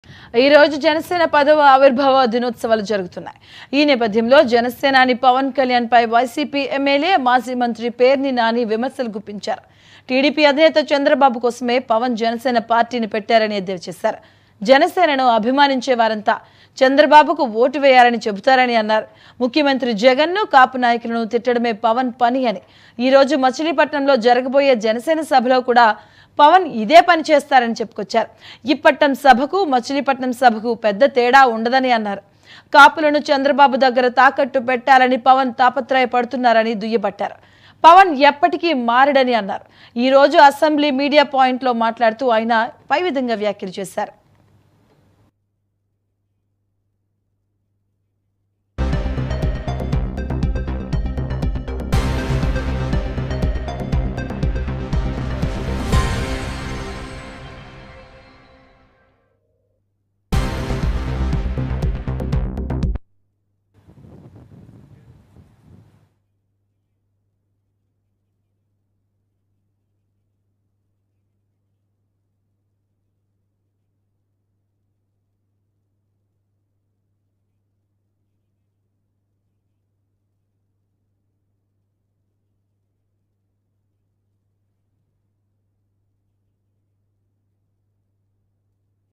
ఈ రోజు జనసేన పదవ ఆవిర్భావ దినోత్సవాలు జరుగుతున్నాయి ఈ నేపథ్యంలో జనసేనాని పవన్ కళ్యాణ్ పై వైసీపీ ఎమ్మెల్యే మాజీ మంత్రి పేర్ని నాని విమర్శలు గుప్పించారు టీడీపీ అధినేత చంద్రబాబు కోసమే పవన్ జనసేన పార్టీని పెట్టారని ఎద్దేవా చేశారు జనసేనను అభిమానించే వారంతా చంద్రబాబుకు ఓటు వేయాలని చెబుతారని అన్నారు ముఖ్యమంత్రి జగన్ను కాపు నాయకులను తిట్టడమే పవన్ పని అని ఈ రోజు మచిలీపట్నంలో జరగబోయే జనసేన సభలో కూడా పవన్ ఇదే పని చేస్తారని చెప్పుకొచ్చారు ఇప్పట్టం సభకు మచిలీపట్నం సభకు పెద్ద తేడా ఉండదని అన్నారు కాపులను చంద్రబాబు దగ్గర తాకట్టు పెట్టాలని పవన్ తాపత్రయపడుతున్నారని దుయ్యబట్టారు పవన్ ఎప్పటికీ మారడని అన్నారు ఈ రోజు అసెంబ్లీ మీడియా పాయింట్లో మాట్లాడుతూ ఆయన పై విధంగా వ్యాఖ్యలు చేశారు